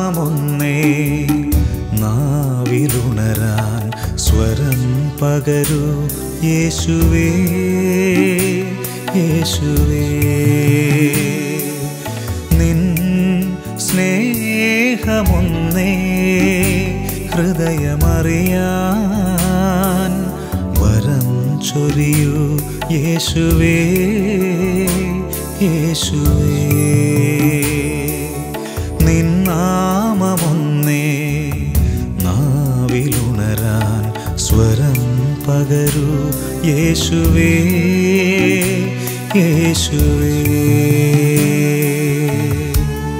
നാമമൊന്നേ നാവിലുണരാൻ സ്വരം പകരൂ യേശുവേ യേശുവേ നിൻ സ്നേഹമൊന്നേ ഹൃദയമറിയാൻ വരം ചൊരിയൂ യേശുവേ യേശുവേ നിന്നാമമൊന്നേ നാവിലുണരാൻ സ്വരം പകരൂ യേശുവേ യേശുവേ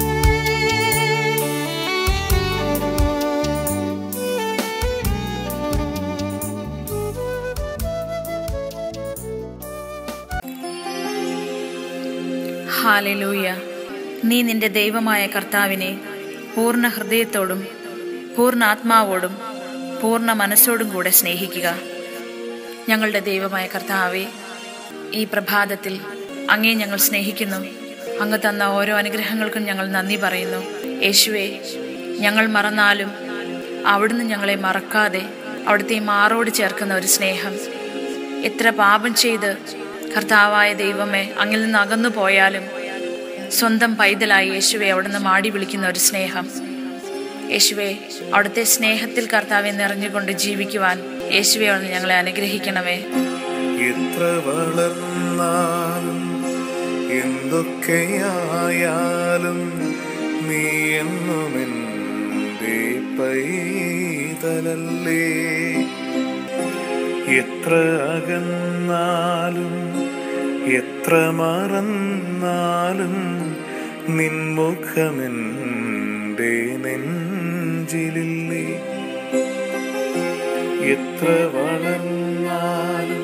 ഹാലലൂയ നീ നിന്റെ ദൈവമായ കർത്താവിനെ പൂർണ്ണ ഹൃദയത്തോടും പൂർണ്ണ ആത്മാവോടും പൂർണ്ണ മനസ്സോടും കൂടെ സ്നേഹിക്കുക ഞങ്ങളുടെ ദൈവമായ കർത്താവെ ഈ പ്രഭാതത്തിൽ അങ്ങേ ഞങ്ങൾ സ്നേഹിക്കുന്നു അങ്ങ് തന്ന ഓരോ അനുഗ്രഹങ്ങൾക്കും ഞങ്ങൾ നന്ദി പറയുന്നു യേശുവെ ഞങ്ങൾ മറന്നാലും അവിടുന്ന് ഞങ്ങളെ മറക്കാതെ അവിടുത്തെ ഈ മാറോട് ചേർക്കുന്ന ഒരു സ്നേഹം എത്ര പാപം ചെയ്ത് കർത്താവായ ദൈവമേ അങ്ങിൽ നിന്ന് അകന്നു പോയാലും സ്വന്തം പൈതലായി യേശുവെ അവിടുന്ന് മാടി വിളിക്കുന്ന ഒരു സ്നേഹം യേശുവെ അവിടുത്തെ സ്നേഹത്തിൽ കർത്താവെ നിറഞ്ഞുകൊണ്ട് ജീവിക്കുവാൻ യേശുവെ അവിടുന്ന് ഞങ്ങളെ അനുഗ്രഹിക്കണമേ എത്ര വളർന്നാലും എന്തൊക്കെയായാലും നീ എന്നുമെൻ്റെ പൈതലല്ലേ എത്ര അകന്നാലും എത്ര മറന്നാലും നിൻമുഖമെൻ്റെ നെഞ്ചിലില്ലേ എത്ര വളർന്നാലും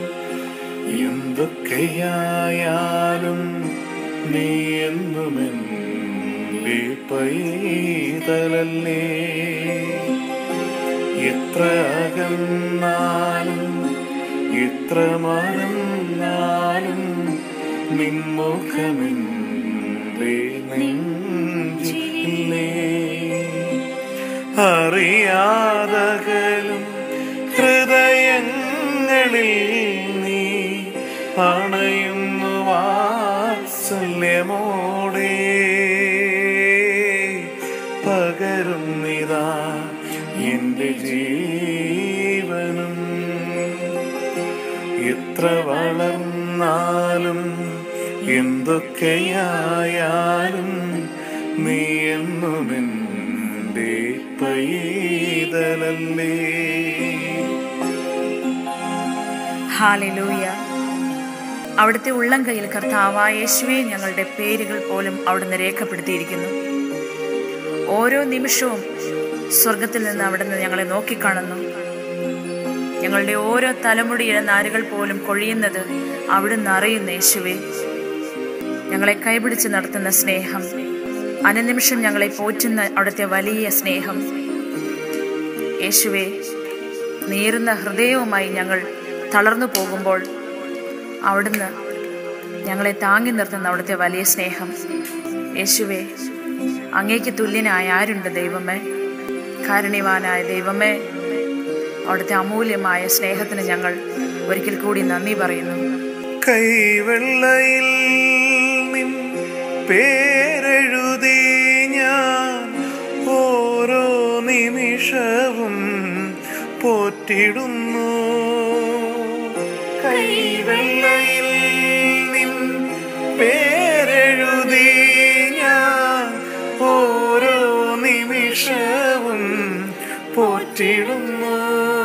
എന്തൊക്കെയായാലും നീ എന്നുമെൻ്റെ പൈതലല്ലേ എത്ര അകന്നാലും എത്ര മറന്നാലും നിൻമുഖമെൻ്റെ നെഞ്ചില്ലേ അറിയാതകലും ഹൃദയങ്ങളിൽ നീ അണയുന്നു വാത്സല്യമോടെ പകരുന്നിതാ എൻ്റെ ജീവനും എത്ര വളർന്നാലും എന്തൊക്കെയായാലും നീ എന്നുമെൻ്റെ പൈതലല്ലേ ഹാലലൂയ അവിടുത്തെ ഉള്ളം കയ്യിൽ കർത്താവായ യേശുവെ ഞങ്ങളുടെ പേരുകൾ പോലും അവിടുന്ന് രേഖപ്പെടുത്തിയിരിക്കുന്നു ഓരോ നിമിഷവും സ്വർഗത്തിൽ നിന്ന് അവിടുന്ന് ഞങ്ങളെ നോക്കിക്കാണുന്നു ഞങ്ങളുടെ ഓരോ തലമുടിയിലെ നാരുകൾ പോലും കൊഴിയുന്നത് അവിടുന്ന് അറിയുന്ന യേശുവെ ഞങ്ങളെ കൈപിടിച്ച് നടത്തുന്ന സ്നേഹം അനുനിമിഷം ഞങ്ങളെ പോറ്റുന്ന അവിടുത്തെ വലിയ സ്നേഹം യേശുവെ നീറുന്ന ഹൃദയവുമായി ഞങ്ങൾ തളർന്നു പോകുമ്പോൾ അവിടുന്ന് ഞങ്ങളെ താങ്ങി നിർത്തുന്ന അവിടുത്തെ വലിയ സ്നേഹം യേശുവെ അങ്ങേക്ക് തുല്യനായ ആരുണ്ട് ദൈവമേ കാരുണ്യവാനായ ദൈവമേ അവിടുത്തെ അമൂല്യമായ സ്നേഹത്തിന് ഞങ്ങൾ ഒരിക്കൽ കൂടി നന്ദി പറയുന്നു കൈവെള്ളയിൽ നിൻ പേരെഴുതി ഞാൻ ഓരോ നിമിഷവും പോറ്റിടുന്നു കൈവെള്ളയിൽ നിൻ പേരെഴുതി ഞാൻ ഓരോ നിമിഷവും പോറ്റിടുന്നു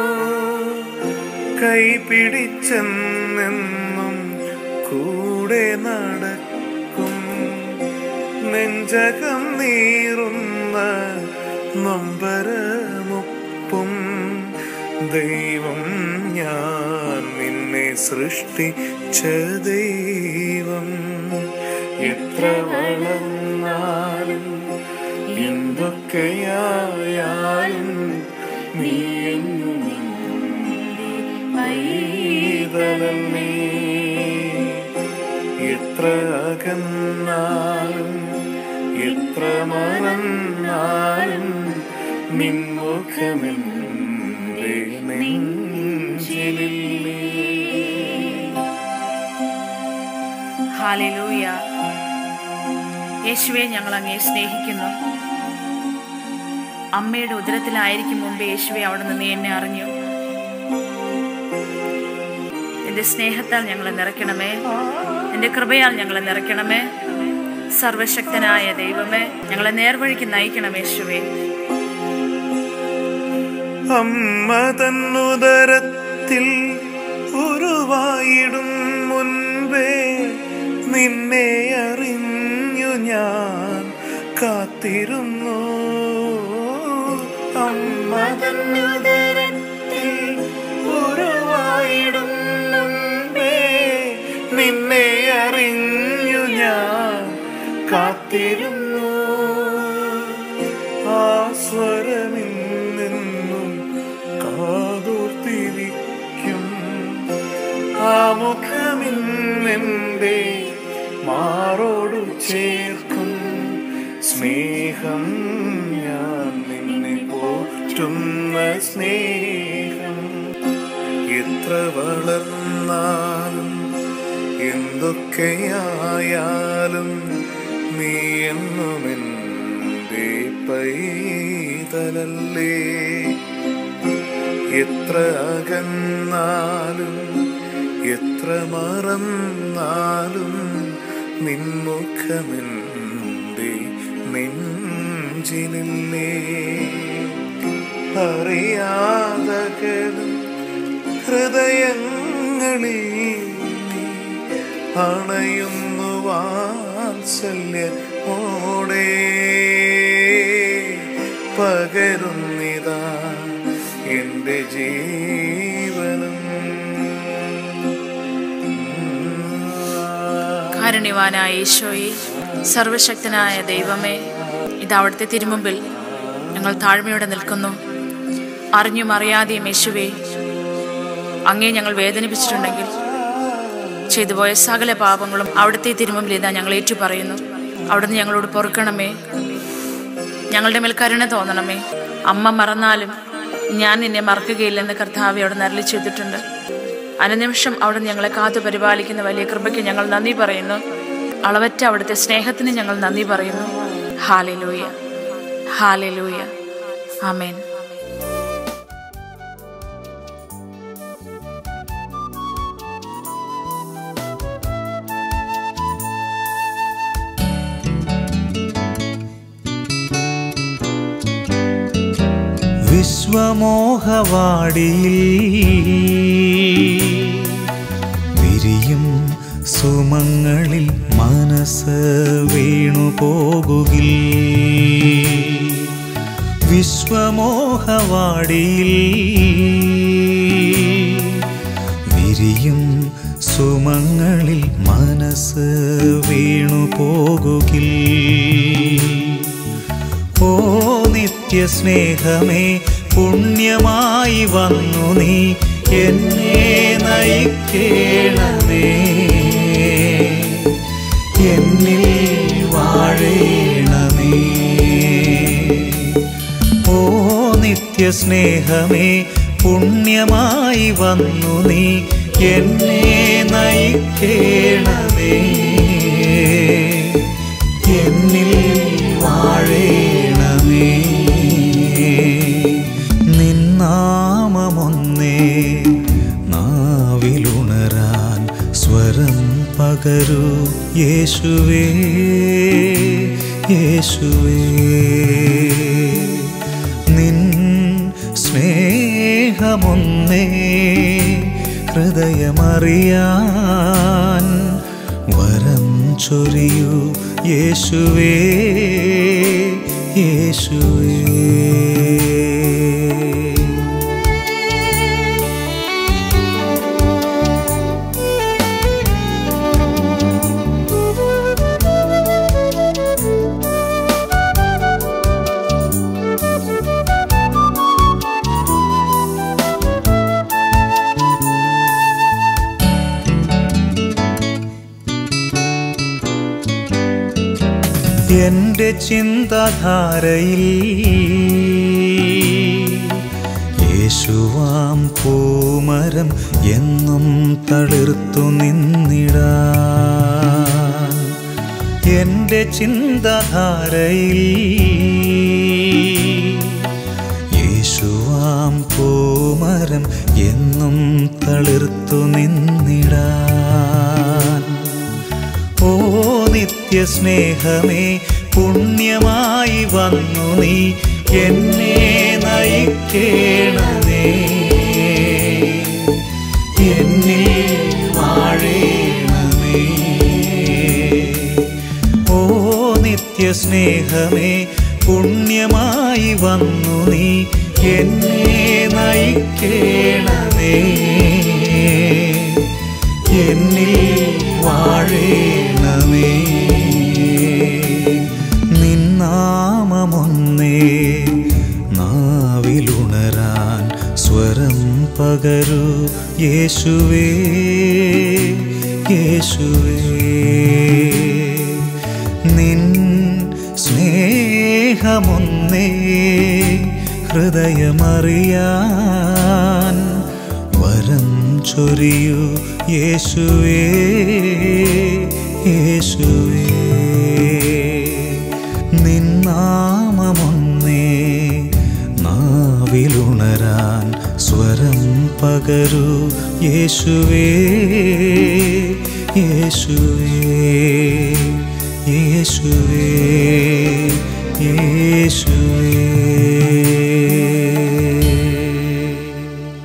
കൈ പിടിച്ചെന്നെന്നും കൂടെ നടക്കും നെഞ്ചകം നീറുന്ന നൊമ്പരമൊപ്പും ദൈവം ഞാൻ നിന്നെ സൃഷ്ടിച്ച ദൈവം എത്ര വളർന്നാലും എന്തൊക്കെയായാലും നീ എന്നും പൈതലല്ലേ എത്ര അകന്നാലും എത്ര മറന്നാലും നിൻമുഖമെന്റെ നെഞ്ചിലില്ലേ ഹാലലൂയ യേശുവെ ഞങ്ങൾ അങ്ങേ സ്നേഹിക്കുന്നു അമ്മയുടെ ഉദരത്തിലായിരിക്കും മുമ്പ് യേശുവെ അവിടെ നിന്ന് നീ എന്നെ അറിഞ്ഞു നിന്റെ സ്നേഹത്താൽ ഞങ്ങളെ നിറയ്ക്കണമേ നിന്റെ കൃപയാൽ ഞങ്ങളെ നിറയ്ക്കണമേ സർവശക്തനായ ദൈവമേ ഞങ്ങളെ നേർവഴിക്ക് നയിക്കണം യേശുവേ അമ്മ തന്നുദരത്തിൽ ഉരുവായിടും മുൻപേ നിന്നെ അറിഞ്ഞു ഞാൻ കാത്തിരുന്നു അമ്മ തന്നുദരത്തിൽ ഉരുവായിടും മുൻപേ നിന്നെ അറിഞ്ഞു ഞാൻ കാത്തിരുന്നു ആ സ്വരമിന്നും കാതോർത്തിരിക്കും ആ മുഖമിന്നെന്റെ മാറോടു ചേർക്കും സ്നേഹം ഞാൻ നിന്നെ പോറ്റുന്ന സ്നേഹം എത്ര വളർന്നാലും എന്തൊക്കെയായാലും നീ എന്നുമെൻ്റെ പൈതലല്ലേ എത്ര അകന്നാലും എത്ര മറന്നാലും നിൻമുഖമെൻ്റെ നെഞ്ചിനില്ലേ അറിയാതകലും ഹൃദയങ്ങളിൽ നീ അണയുന്നു വാത്സല്യമോടെ പകരുന്നിതാ എൻ്റെ ജീവനും കാരുണ്യവാനായ ഈശോയെ സർവശക്തനായ ദൈവമേ ഇത് അവിടുത്തെ തിരുമുമ്പിൽ ഞങ്ങൾ താഴ്മയോടെ നിൽക്കുന്നു അറിഞ്ഞും അറിയാതെയും യേശുവേ അങ്ങേ ഞങ്ങൾ വേദനിപ്പിച്ചിട്ടുണ്ടെങ്കിൽ ചെയ്തുപോയ സകല പാപങ്ങളും അവിടുത്തെ തിരുമുമ്പിൽ ഇതാ ഞങ്ങൾ ഏറ്റുപറയുന്നു അവിടുന്ന് ഞങ്ങളോട് പൊറുക്കണമേ ഞങ്ങളുടെ മേൽ കരുണ തോന്നണമേ അമ്മ മറന്നാലും ഞാൻ നിന്നെ മറക്കുകയില്ലെന്ന് കർത്താവ് അവിടെ നരളി ചെയ്തിട്ടുണ്ട് അനുനിമിഷം അവിടെ ഞങ്ങളെ കാത്തു പരിപാലിക്കുന്ന വലിയ കൃപയ്ക്ക് ഞങ്ങൾ നന്ദി പറയുന്നു അളവറ്റ അവിടുത്തെ സ്നേഹത്തിന് ഞങ്ങൾ നന്ദി പറയുന്നു ഹാലലൂയ ഹാലലൂയ ആമേൻ വിശ്വമോഹവാടിയിൽ വിരിയും സുമങ്ങളിൽ മനസ്സ് വീണു പോകുകിൽ വിശ്വമോഹവാടിയിൽ വിരിയും സുമങ്ങളിൽ മനസ്സ് വീണു പോകുകിൽ ഓ നിത്യസ്നേഹമേ പുണ്യമായി വന്നു നീ എന്നെ നയിക്കേണമേ എന്നിൽ വാഴേണമേ ഓ നിത്യസ്നേഹമേ പുണ്യമായി വന്നു നീ എന്നെ നയിക്കേണമേ എന്നിൽ വാഴേണമേ നിന്നാമമൊന്നേ നാവിലുണരാൻ സ്വരം പകരൂ യേശുവേ യേശുവേ നിൻ സ്നേഹമൊന്നേ ഹൃദയമറിയാൻ വരം ചൊരിയൂ യേശുവേ യേശുവേ എന്റെ ചിന്താധാരയിൽ യേശുവാം പൂമരം എന്നും തളിർത്തു നിന്നിടാൻ എൻ്റെ ചിന്തധാരയിൽ യേശുവാം പൂമരം എന്നും തളിർത്തു നിന്നിടാൻ ഓ നിത്യസ്നേഹമേ പുണ്യമായി വന്നു നീ എന്നെ നയിക്കേണമേ എന്നിൽ വാഴേണമേ ഓ നിത്യസ്നേഹമേ പുണ്യമായി വന്നു നീ എന്നെ നയിക്കേണമേ എന്നിൽ വാഴേണമേ നിന്നാമമൊന്നേ നാവിലുണരാൻ സ്വരം പകരൂ യേശുവേ യേശുവേ നിൻ സ്നേഹമൊന്നേ ഹൃദയമറിയാൻ വരം ചൊരിയൂ യേശുവേ യേശുവേ നിന്നാമമൊന്നേ നാവിലുണരാൻ സ്വരം പകരൂ യേശുവേ യേശുവേ യേശുവേ യേശുവേ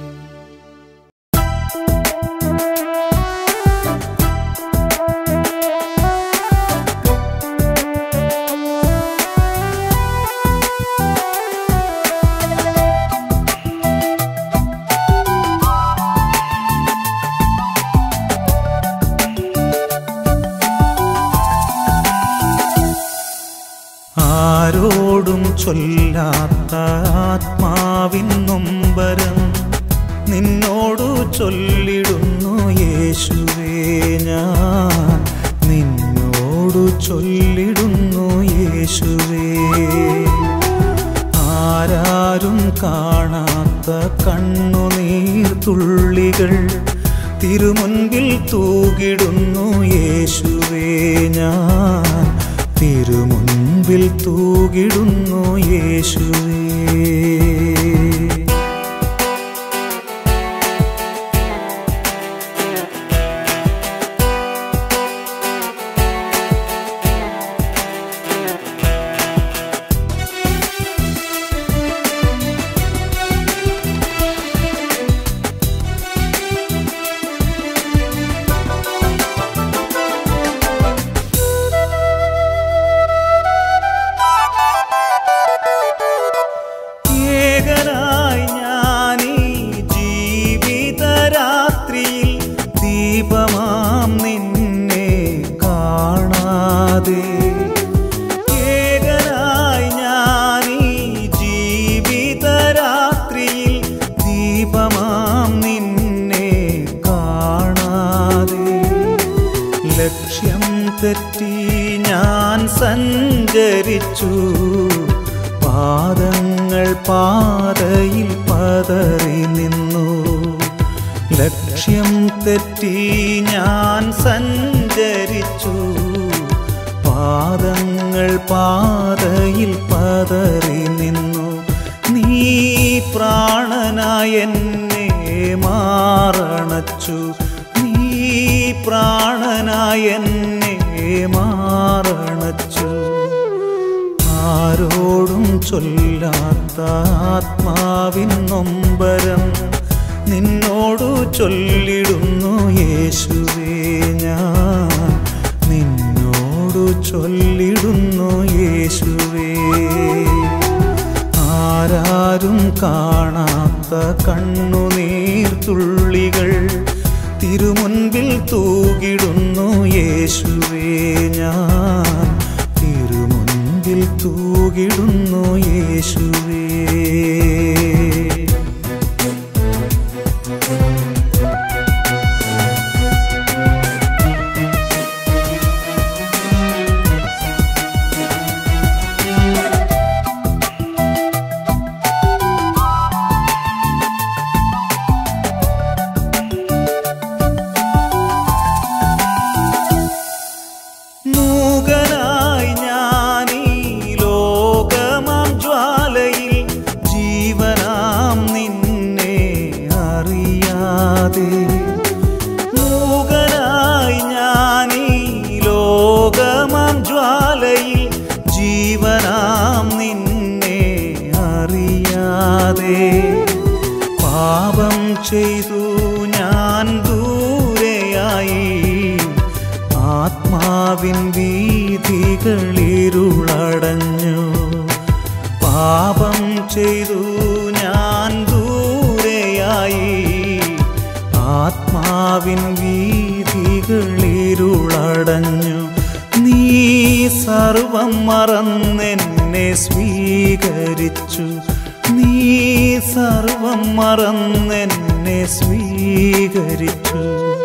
ആരോടും ചൊല്ലാത്ത ആത്മാവിൻ നൊമ്പരം നിന്നോടു ചൊല്ലിടുന്നു യേശുവേ ഞാൻ നിന്നോടു ചൊല്ലിടുന്നു യേശുവേ ആരാരും കാണാത്ത കണ്ണുനീർ തുള്ളികൾ തിരുമുൻപിൽ തൂകിടുന്നു യേശുവേ ഞാൻ തിരുമുൻപിൽ തൂകിടുന്നു യേശുവേ ഏകനായി ഞാനീ ജീവിതരാത്രിയിൽ ദീപമാം നിന്നെ കാണാതെ ഏകനായി ഞാനീ ജീവിതരാത്രിയിൽ ദീപമാം നിന്നെ കാണാതെ ലക്ഷ്യം തെറ്റി ഞാൻ സഞ്ചരിച്ചു പാദങ്ങൾ പാതയിൽ പതറി നിന്നു ലക്ഷ്യം തെറ്റി ഞാൻ സഞ്ചരിച്ചു പാദങ്ങൾ പാതയിൽ പതറി നിന്നു നീ പ്രാണനായ എന്നെ മാറണച്ചു നീ പ്രാണനായ എന്നെ മാറണച്ചു ആരോടും ചൊല്ലാത്ത ആത്മാവിൻ നൊമ്പരം നിന്നോടു ചൊല്ലിടുന്നു യേശുവേ ഞാൻ നിന്നോടു ചൊല്ലിടുന്നു യേശുവേ ആരാരും കാണാത്ത കണ്ണുനീർ തുള്ളികൾ തിരുമുൻപിൽ തൂകിടുന്നു യേശുവേ ഞാൻ തിരുമുൻപിൽ തൂകിടുന്നു യേശുവേ പാപം ചെയ്തു ഞാൻ ദൂരെയായി ആത്മാവിൻ വീതികളിരുളടഞ്ഞു പാപം ചെയ്തു ഞാൻ ദൂരെയായി ആത്മാവിൻ വീതികളിരുളടഞ്ഞു നീ സർവം മറന്നെന്നെ സ്വീകരിച്ചു നീ സർവം മറന്നെന്നെ സ്വീകരിച്ചു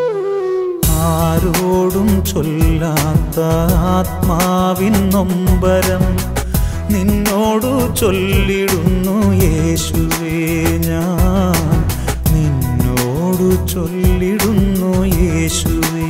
ആരോടും ചൊല്ലാത്ത ആത്മാവിൻ നൊമ്പരം നിന്നോടു ചൊല്ലിടുന്നു യേശുവേ ഞാൻ നിന്നോടു ചൊല്ലിടുന്നു യേശുവേ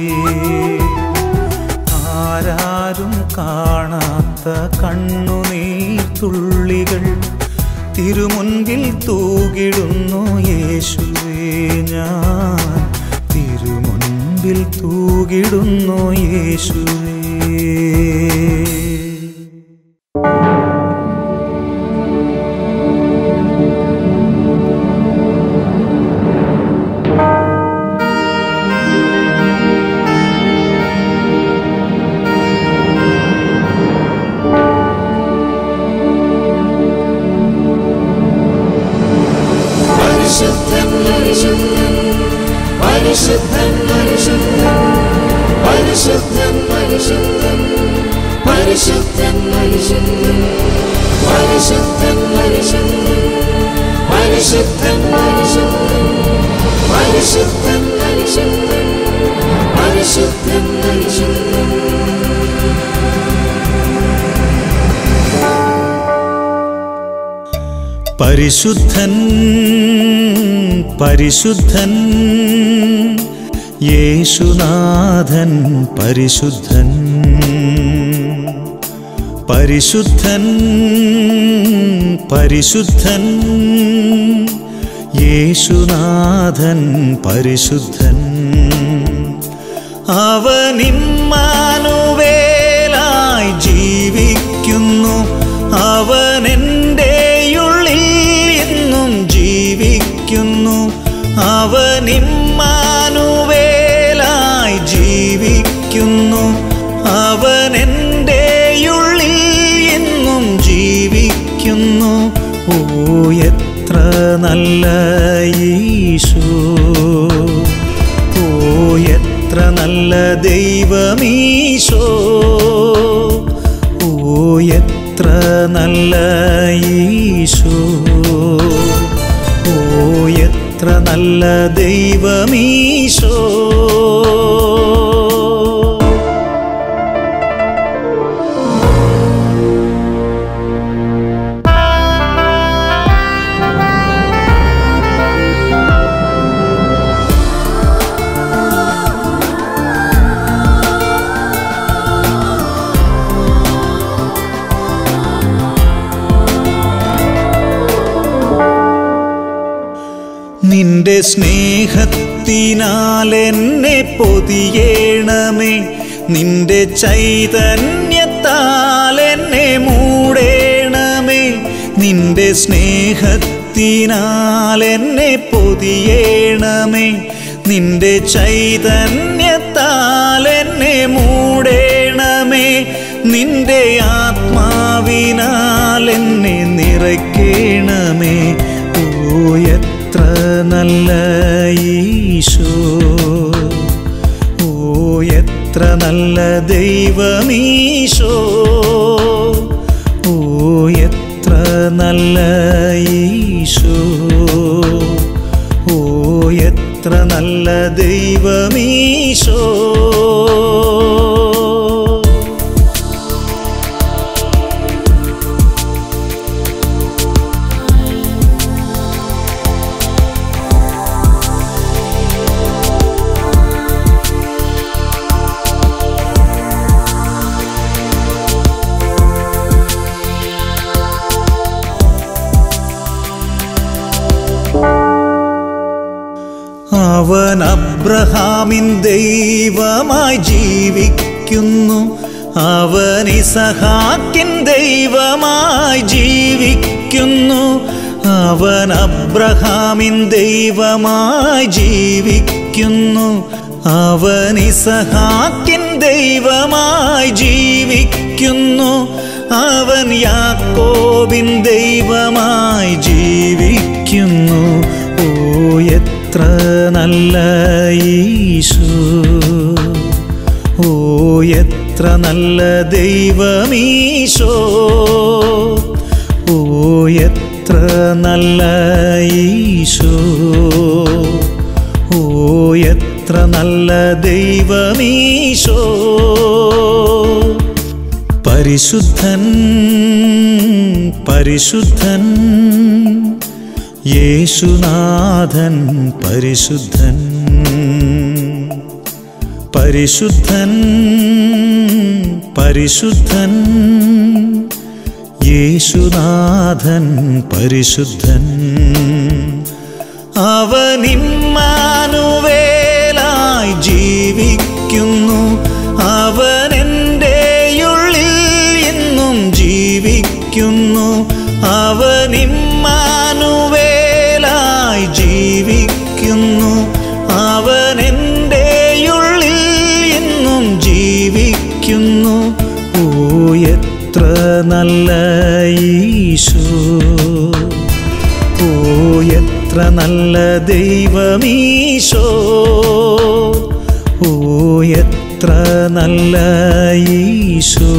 ആരാരും കാണാത്ത കണ്ണുനീർ തുള്ളികൾ തിരുമുൻപിൽ തൂകിടുന്നു യേശുവേ ഞാൻ തിരുമുൻപിൽ തൂകിടുന്നു യേശുവേ പരിശുദ്ധൻ പരിശുദ്ധൻ പരിശുദ്ധൻ പരിശുദ്ധൻ പരിശുദ്ധൻ പരിശുദ്ധൻ പരിശുദ്ധൻ പരിശുദ്ധൻ പരിശുദ്ധൻ പരിശുദ്ധൻ പരിശുദ്ധൻ പരിശുദ്ധൻ പരിശുദ്ധൻ പരിശുദ്ധൻ പരിശുദ്ധൻ പരിശുദ്ധൻ പരിശുദ്ധൻ പരിശുദ്ധൻ യേശുനാഥൻ പരിശുദ്ധൻ പരിശുദ്ധൻ പരിശുദ്ധൻ യേശുനാഥൻ പരിശുദ്ധൻ അവനിമ്മാനുവേലായി ജീവിക്കുന്നു അവൻ എൻ്റെയുള്ളിൽ എന്നും ജീവിക്കുന്നു അവനിമ്മാനുവേലായി ജീവിക്കുന്നു അവൻ എൻ്റെയുള്ളിൽ എന്നും ജീവിക്കുന്നു ഓ എത്ര നല്ല ഈശോ ഓ എത്ര നല്ല ദൈവമീശോ ഓ എത്ര നല്ല ഈശോ ഓ എത്ര നല്ല ദൈവമീശോ നിന്റെ സ്നേഹത്തിനാൽ എന്നെ പൊതിയേണമേ നിന്റെ ചൈതന്യത്താൽ എന്നെ മൂടേണമേ നിന്റെ സ്നേഹത്തിനാൽ എന്നെ പൊതിയേണമേ നിന്റെ ചൈതന്യത്താൽ എന്നെ മൂടേണമേ നിന്റെ ആത്മാവിനാൽ എന്നെ നിറയ്ക്കേണമേ ഓ എത്ര നല്ല ഈശോ ഓ എത്ര നല്ല ദൈവമീശോ ഓ എത്ര നല്ല ഈശോ ഓ എത്ര നല്ല ദൈവമീശോ അവൻ അബ്രഹാമിൻ ദൈവമായി ജീവിക്കുന്നു അവൻ ഇസഹാക്കിൻ ദൈവമായി ജീവിക്കുന്നു അവൻ അബ്രഹാമിൻ ദൈവമായി ജീവിക്കുന്നു അവൻ ഇസഹാക്കിൻ ദൈവമായി ജീവിക്കുന്നു അവൻ യാക്കോബിൻ ദൈവമായി ജീവിക്കുന്നു ഓ എത്ര നല്ല ഈശോ ഓ എത്ര നല്ല ദൈവമീശോ ഓ എത്ര നല്ല ഈശോ ഓ എത്ര നല്ല ദൈവമീശോ പരിശുദ്ധൻ പരിശുദ്ധൻ യേശുനാഥൻ പരിശുദ്ധൻ പരിശുദ്ധൻ പരിശുദ്ധൻ യേശുനാഥൻ പരിശുദ്ധൻ അവനിമ്മാനുവേലായി ജീവിക്കുന്നു അവൻ എൻ്റെ ഉള്ളിൽ ഇന്നും ജീവിക്കുന്നു അവനിമ്മാനുവേലായി ജീവിക്കുന്നു അവൻ എൻ്റെ ഉള്ളിൽ ഇന്നും ജീവിക്കുന്നു ഓ എത്ര നല്ല ഈശോ ഓ എത്ര നല്ല ദൈവമീശോ ഓ എത്ര നല്ല ഈശോ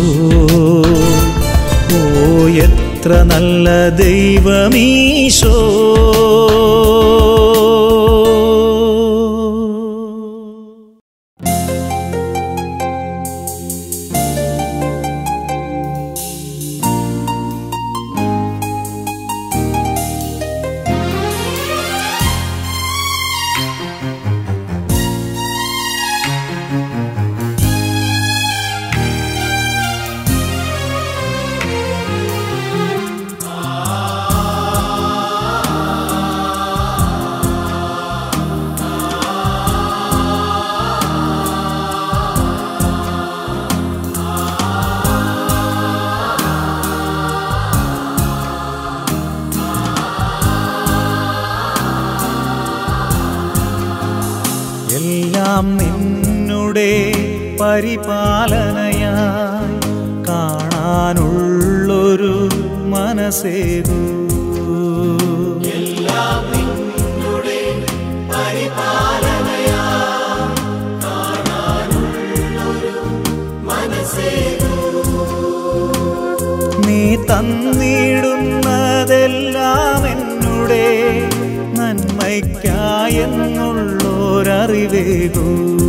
ഓ എത്ര നല്ല ദൈവമീശോ എല്ലാം നിന്നുടെ പരിപാലനയായി കാണാനുള്ളൊരു മനസ്സേകൂ നീ തന്നിടുന്നതെല്ലാം എന്നുടെ നന്മയ്ക്കായെന്നുള്ളോരറിവേകൂ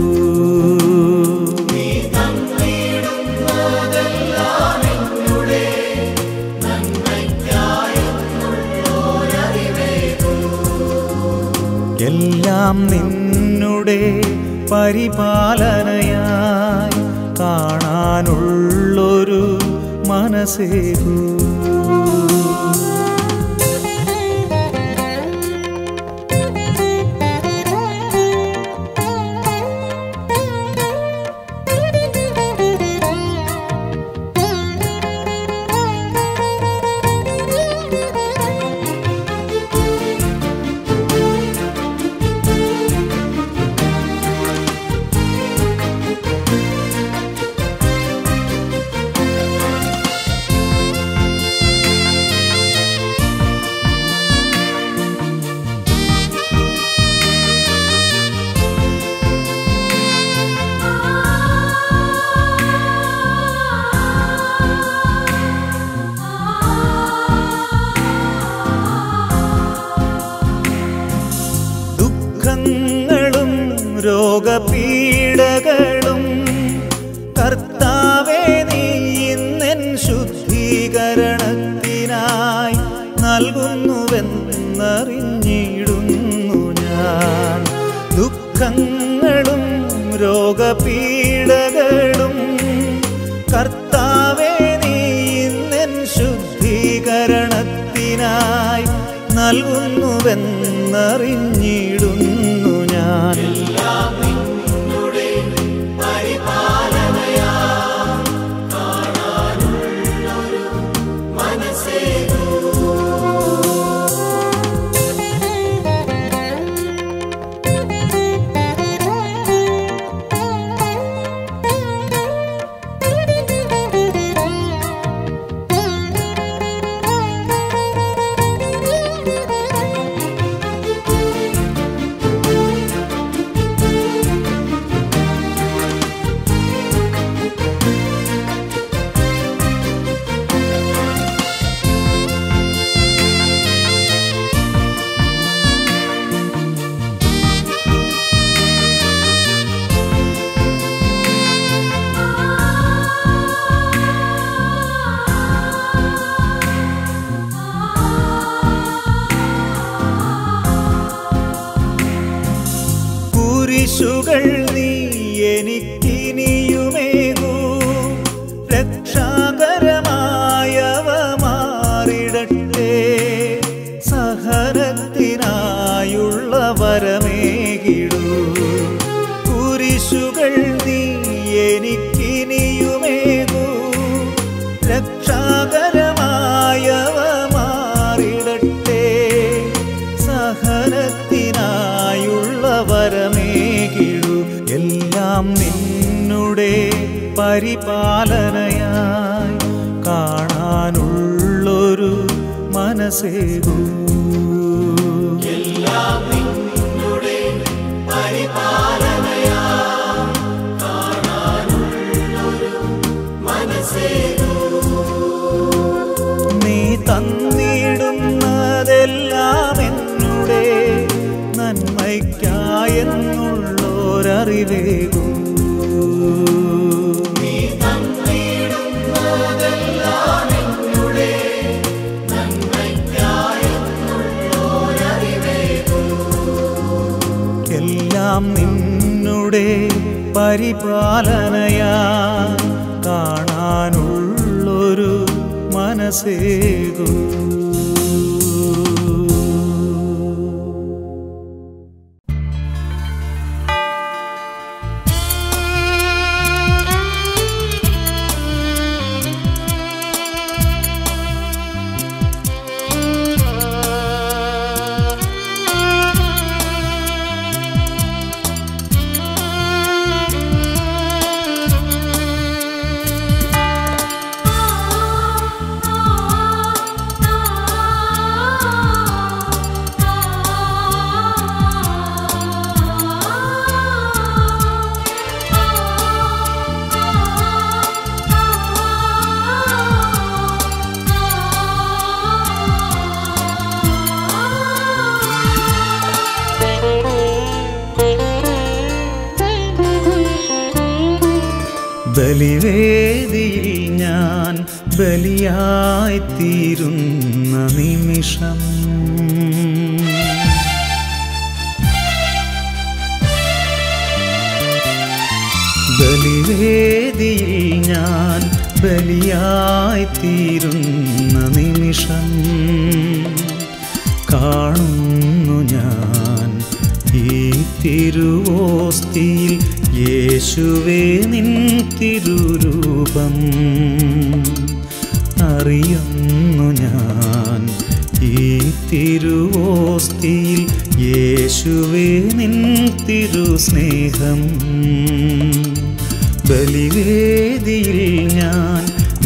എല്ലാം നിന്നുടെ പരിപാലനയായി കാണാനുള്ളൊരു മനസ്സേകൂ ദുഃഖങ്ങളും രോഗപീഡകളും കർത്താവേ നീ ഇന്നെൻ ശുദ്ധീകരണത്തിനായി നൽകുന്നുവെന്നറിഞ്ഞിടുന്നു ഞാൻ ദുഃഖങ്ങളും രോഗപീഡകളും കർത്താവേ നീ ഇന്നെൻ ശുദ്ധീകരണത്തിനായി നൽകുന്നുവെന്നറിഞ്ഞിടുന്നു ഞാൻ കുരിശുകൾ നീ എനിക്കിനിയുമേകൂ രക്ഷാകരമായവ മാറിടട്ടെ സഹനത്തിനായുള്ള വരമേകിടൂ കുരിശുകൾ നീ എനിക്കിനിയുമേകൂ രക്ഷാകരമായവ മാറിടട്ടെ സഹനത്തിനായുള്ള വരമേകിടു എല്ലാം നിന്നുടെ പരിപാലനയായി കാണാനുള്ളൊരു മനസ്സേകൂ നീ തന്നിടുന്നതെല്ലാം എന്നുടെ നന്മയ്ക്കായെന്നുള്ളോരറിവേകൂ എല്ലാം നിന്നുടെ പരിപാലനയാ കാണാനുള്ളൊരു മനസ്സേകൂ ബലിവേദിയിൽ ഞാൻ ബലിയായിത്തീരുന്ന നിമിഷം ബലിവേദിയിൽ ഞാൻ ബലിയായിത്തീരുന്ന നിമിഷം കാണുന്നു ഞാൻ ഈ തിരുവോസ്തിയിൽ യേശുവേ നിൻ തിരുരൂപം അറിയുന്നു ഞാൻ ഈ തിരുവോസ്തിയിൽ യേശുവേ നിൻ തിരുസ്നേഹം ബലിവേദിയിൽ ഞാൻ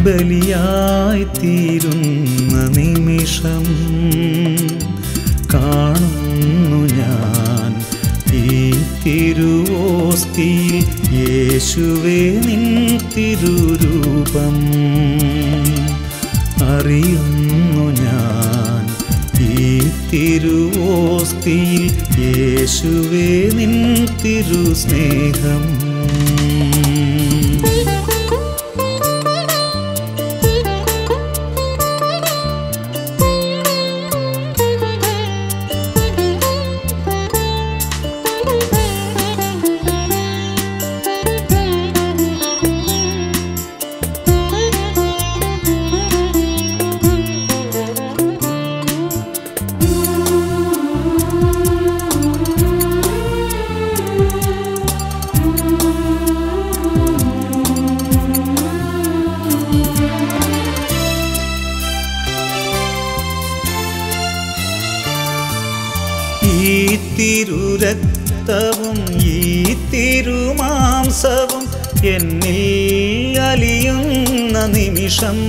ബലിയായിത്തീരുന്ന നിമിഷം കാണുന്നു ഞാൻ ഈ തിരുവോസ്തിയിൽ യേശുവേ നിൻ തിരുരൂപം അറിയുന്നു ഞാൻ ഈ തിരുവോസ്തിയിൽ യേശുവേ നിൻ തിരുസ്നേഹം ഈ തിരുരക്തവും ഈ തിരുമാംസവും എന്നിൽ അലിയുന്ന നിമിഷം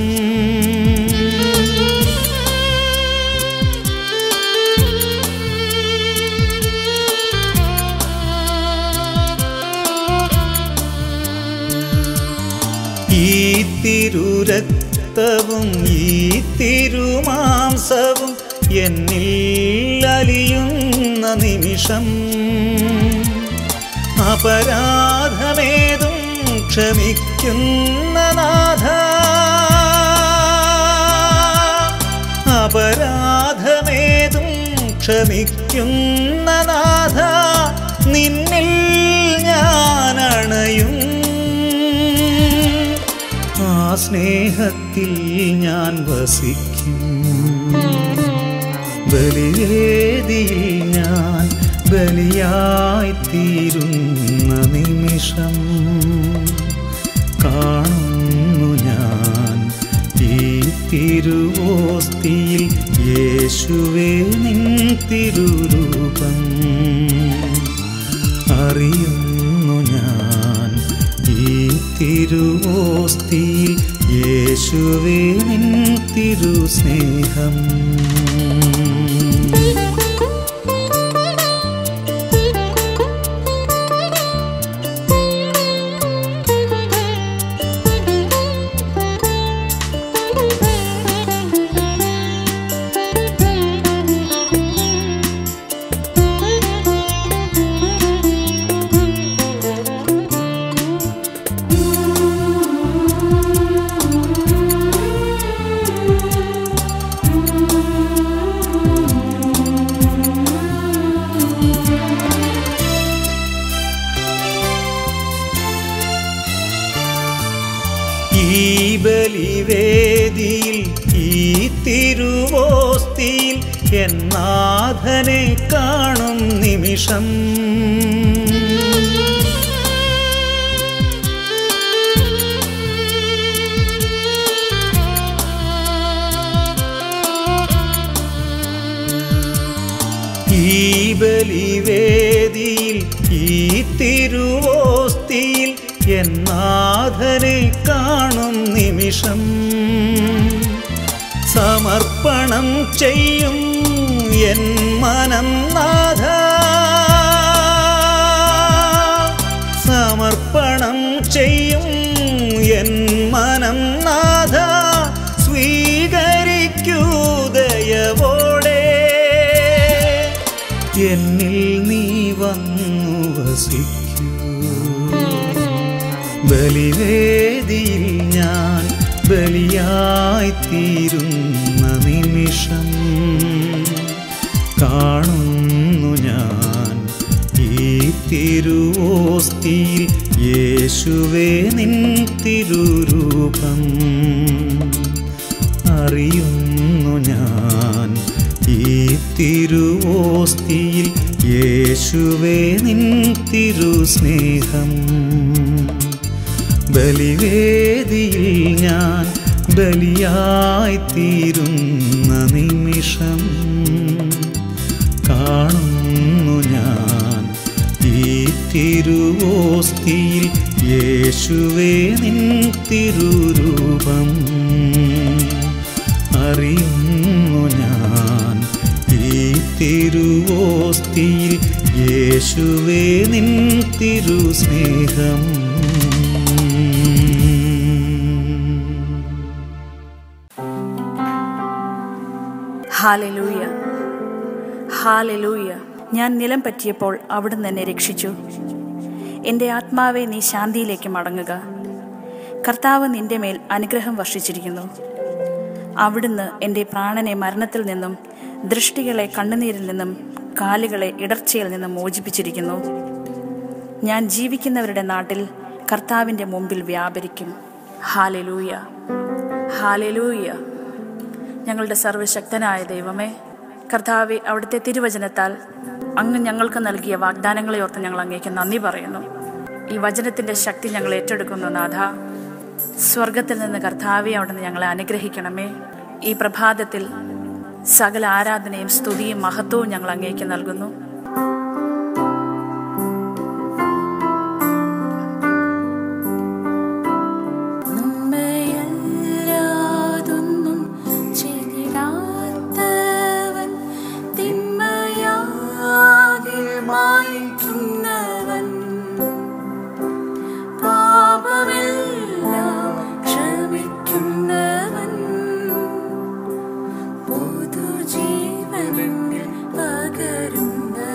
ഈ തിരുരക്തവും ഈ തിരുമാംസവും എന്നിൽ അലിയുന്ന നിമിഷം അപരാധമേതും ക്ഷമിക്കുന്ന നാഥ അപരാധമേതും ക്ഷമിക്കുന്ന നാഥ നിന്നിൽ അണയും ആ സ്നേഹത്തിൽ ഞാൻ വസിക്കും ബലിവേദിയിൽ ഞാൻ ബലിയായി തീരുന്ന നിമിഷം കാണുന്നു ഞാൻ ഈ തിരുവോസ്തിയിൽ യേശുവേ നിൻ തിരുരൂപം അറിയുന്നു ഞാൻ ഈ തിരുവോസ്തിയിൽ യേശുവേ നിൻ തിരുസ്നേഹം ഈ ബലിവേദിയിൽ ഈ തിരുവോസ്തിയിൽ എന്നാഥനെ കാണും നിമിഷം ഈ ബലിവേദിയിൽ ഈ തിരുവോസ്തിയിൽ എന്നാഥനെ കാണും നിമിഷം സമർപ്പണം ചെയ്യും എൻ മനം നാഥ സമർപ്പണം ചെയ്യും എൻ മനം നാഥ സ്വീകരിക്കൂ ദയവോടെ എന്നിൽ നീ വന്നു വസിക്കൂ ബലിവേദിയിൽ ഞാൻ ബലിയായി തീരുന്ന നിമിഷം കാണുന്നു ഞാൻ ഈ തിരുവോസ്തിയിൽ യേശുവേ നിൻ തിരുരൂപം അറിയുന്നു ഞാൻ ഈ തിരുവോസ്തിയിൽ യേശുവേ നിൻ തിരുസ്നേഹം ബലിവേദിയിൽ ഞാൻ ബലിയായി തീരുന്ന നിമിഷം കാണുന്നു ഞാൻ ഈ തിരുവോസ്തിയിൽ യേശുവേ നിൻ തിരുരൂപം അറിയുന്നു ഞാൻ ഈ തിരുവോസ്തിയിൽ യേശുവേ നിൻ തിരുസ്നേഹം ഹാലലൂയ ഹാലലൂയ ഞാൻ നിലം പറ്റിയപ്പോൾ അവിടുന്ന് എന്നെ രക്ഷിച്ചു എൻ്റെ ആത്മാവെ നീ ശാന്തിയിലേക്ക് മടങ്ങുക കർത്താവ് നിന്റെ മേൽ അനുഗ്രഹം വർഷിച്ചിരിക്കുന്നു അവിടുന്ന് എൻ്റെ പ്രാണനെ മരണത്തിൽ നിന്നും ദൃഷ്ടികളെ കണ്ണുനീരിൽ നിന്നും കാലുകളെ ഇടർച്ചയിൽ നിന്നും മോചിപ്പിച്ചിരിക്കുന്നു ഞാൻ ജീവിക്കുന്നവരുടെ നാട്ടിൽ കർത്താവിൻ്റെ മുമ്പിൽ വ്യാപരിക്കും ഹാലലൂയ ഹാലലൂയ ഞങ്ങളുടെ സർവശക്തനായ ദൈവമേ കർത്താവെ അവിടുത്തെ തിരുവചനത്താൽ അങ്ങ് ഞങ്ങൾക്ക് നൽകിയ വാഗ്ദാനങ്ങളെ ഓർത്ത് ഞങ്ങൾ അങ്ങേക്ക് നന്ദി പറയുന്നു ഈ വചനത്തിൻ്റെ ശക്തി ഞങ്ങൾ ഏറ്റെടുക്കുന്നു നാഥ സ്വർഗത്തിൽ നിന്ന് കർത്താവെ അവിടുന്ന് ഞങ്ങളെ അനുഗ്രഹിക്കണമേ ഈ പ്രഭാതത്തിൽ സകല ആരാധനയും സ്തുതിയും മഹത്വവും ഞങ്ങൾ അങ്ങേക്ക് നൽകുന്നു നമ്മയല്ലാതൊന്നും ചെയ്തിടാത്തവൻ തിന്മയാകിൽ മായ്ക്കുന്നവൻ പാപമെല്ലാം ക്ഷമിക്കുന്നവൻ പുതുജീവനിൽ പകരുന്നവൻ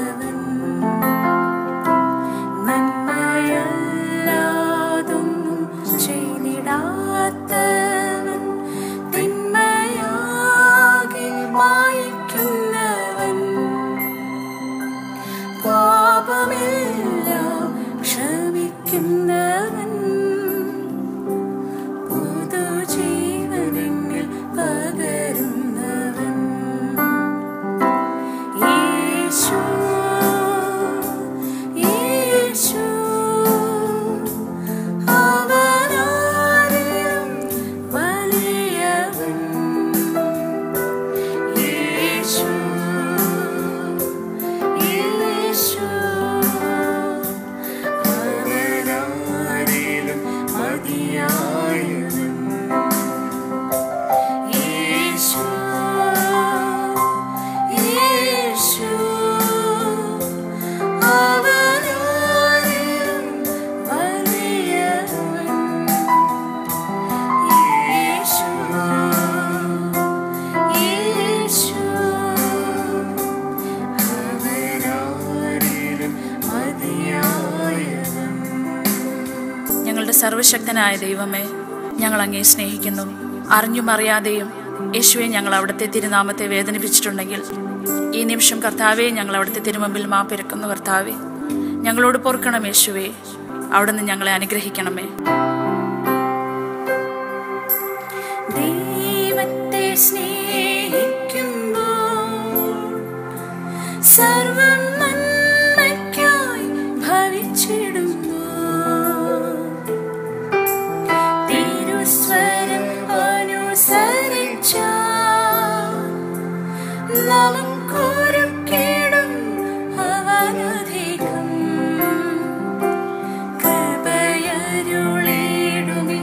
സർവശക്തനായ ദൈവമേ ഞങ്ങൾ അങ്ങേ സ്നേഹിക്കുന്നു അറിഞ്ഞും അറിയാതെയും യേശുവെ ഞങ്ങൾ അവിടുത്തെ തിരുനാമത്തെ വേദനിപ്പിച്ചിട്ടുണ്ടെങ്കിൽ ഈ നിമിഷം കർത്താവെ ഞങ്ങൾ അവിടുത്തെ തിരുമുമ്പിൽ മാപ്പിരക്കുന്നു കർത്താവെ ഞങ്ങളോട് പൊറുക്കണം യേശുവെ അവിടുന്ന് ഞങ്ങളെ അനുഗ്രഹിക്കണമേ ദൈവത്തെ സ്നേഹിക്കുമ്പോൾ സർവം നന്മയ്ക്കായി ഭവിച്ചിടുന്നു തിരുസ്വരം അനുസരിച്ച നമുക്കൊരു കേടും അവനധികം കൃപയരുളിടുമേ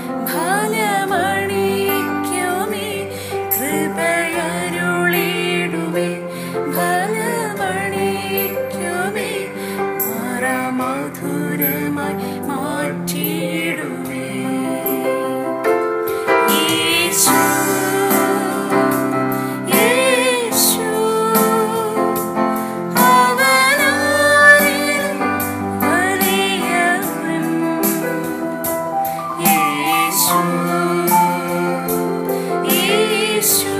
ഫലമണിക്കുമേ കൃപയരുളിടുമേ ഫലമണിക്കുമേ മധുരമായി മാറ്റിയിടുമേ യേശു യേശു അവനാരിലും വലിയവൻ യേശു യേശു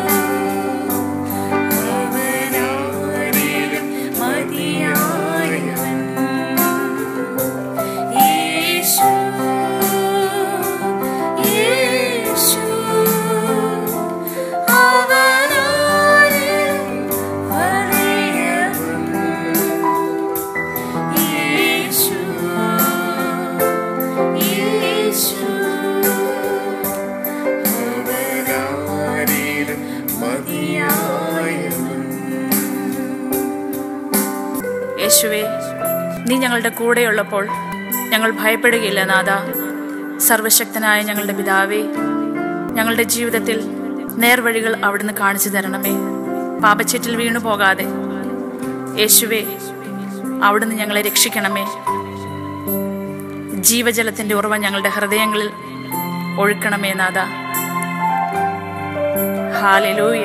അവനാരിലും മതിയായവൻ യേശു യേശു അവനാരിലും വലിയവൻ യേശു യേശു അവനാരിലും മതിയായവൻ യേശുവേ നീ ഞങ്ങളുടെ കൂടെയുള്ളപ്പോൾ ഞങ്ങൾ ഭയപ്പെടുകയില്ല നാഥ സർവശക്തനായ ഞങ്ങളുടെ പിതാവേ ഞങ്ങളുടെ ജീവിതത്തിൽ നേർവഴികൾ അവിടുന്ന് കാണിച്ചു തരണമേ പാപച്ചേറ്റിൽ വീണു പോകാതെ യേശുവേ അവിടുന്ന് ഞങ്ങളെ രക്ഷിക്കണമേ ജീവജലത്തിന്റെ ഉറവ ഞങ്ങളുടെ ഹൃദയങ്ങളിൽ ഒഴുക്കണമേ നാഥ ഹാലലൂയ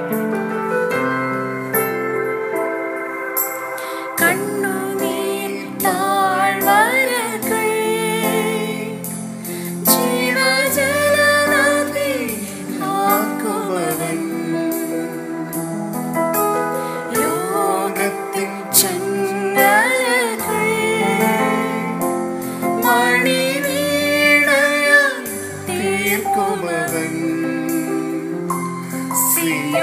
കണ്ണുനീർ താഴ്വരകൾ ജീവജലനദി ആക്കുവവൻ ലോകത്തിൻ ചങ്ങലകൾ മണിവീണയാൽ തീർക്കുവവൻ സിയോനിൽ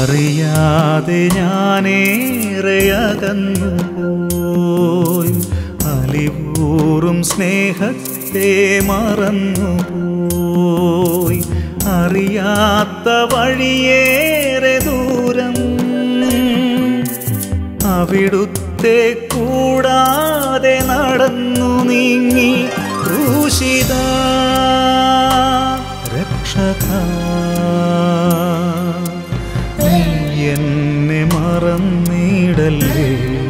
അറിയാതെ ഞാനേറെ അകന്നു പോയി അലിവൂറും സ്നേഹത്തെ മറന്നു പോയി അറിയാത്ത വഴിയേറെ ദൂരം അവിടുത്തെ കൂടാതെ നടന്നു നീങ്ങി ക്രൂശിത രക്ഷക നീ എന്നെ മറന്നിടല്ലേ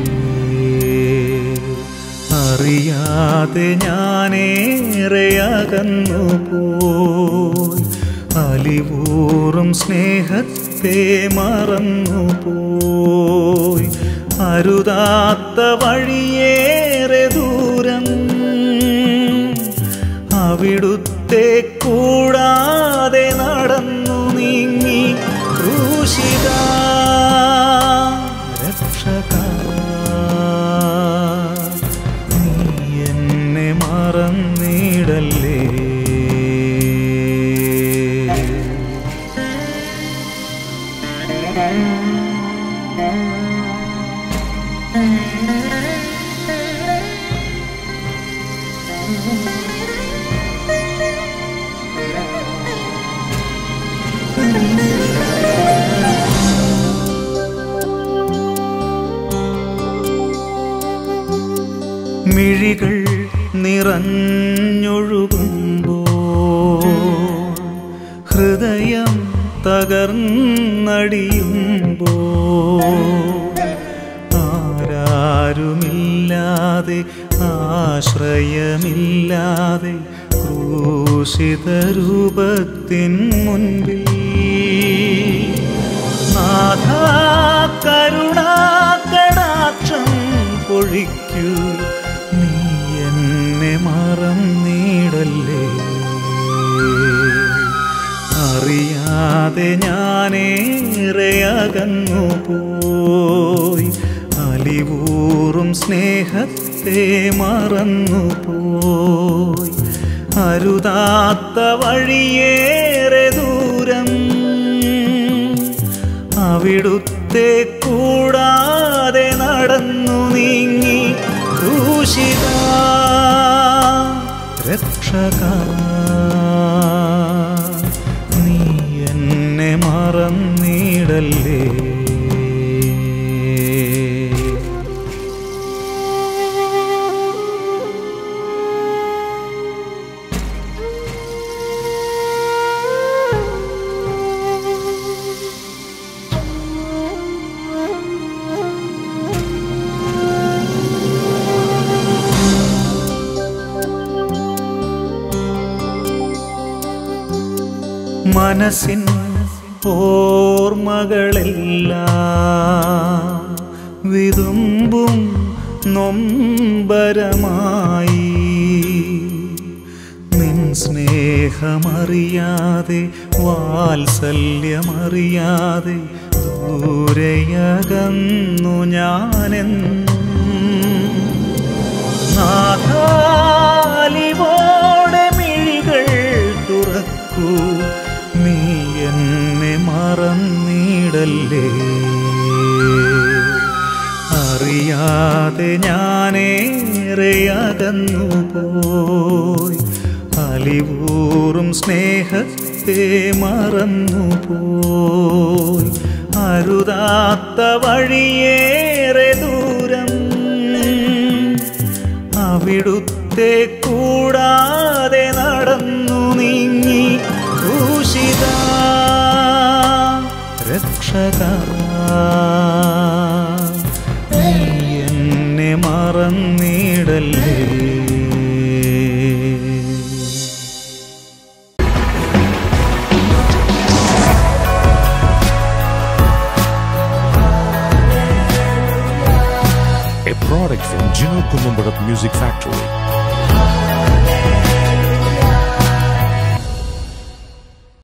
അറിയാതെ ഞാനേറെ അകന്നു പോയി അലിവൂറും സ്നേഹത്തെ മറന്നു പോയി അരുതാത്ത വഴിയേറെ ദൂരം അവിടുത്തെ കൂടാതെ നടന്നു നീങ്ങി ക്രൂശിത രക്ഷക നീ എന്നെ മറന്നിടല്ലേ മിഴികൾ നിറഞ്ഞൊഴുകുമ്പോ ഹൃദയം തകർന്നടിയുമ്പോ ആരാരുമില്ലാതെ ആശ്രയമില്ലാതെ ക്രൂശിത രൂപത്തിൻ മുൻപിൽ നാഥ കരുണാകടാക്ഷം പൊഴിക്കൂ നീ എന്നെ മറന്നിടല്ലേ അറിയാതെ ഞാനേറെ അകന്നു പോയി അലിവൂറും സ്നേഹത്തെ മറന്നു പോയി അരുതാത്ത വഴിയേറെ ദൂരം അവിടുത്തെ കൂടാതെ നടന്നു നീങ്ങി ക്രൂശിത രക്ഷക നീ എന്നെ മറന്നിടല്ലേ മനസ്സിൻ ഓർമ്മകളെല്ലാം വിതുമ്പും നൊമ്പരമായി നിൻ സ്നേഹമറിയാതെ വാത്സല്യമറിയാതെ ദൂരയകന്നു ഞാനെന്നും നാഥാലിവോടെ മിഴികൾ തുറക്കൂ നീ എന്നെ മറന്നിടല്ലേ അറിയാതെ ഞാനേറെ അകന്നു പോയി അലിവൂറും സ്നേഹത്തെ മറന്നു പോയി അരുതാത്ത വഴിയേറെ ദൂരം അവിടുത്തെ കൂടാതെ നടന്നു നീങ്ങി ക്രൂശിത രക്ഷക നീ എന്നെ മറന്നിടല്ലേ a product from Gino Columbarat Music Factory.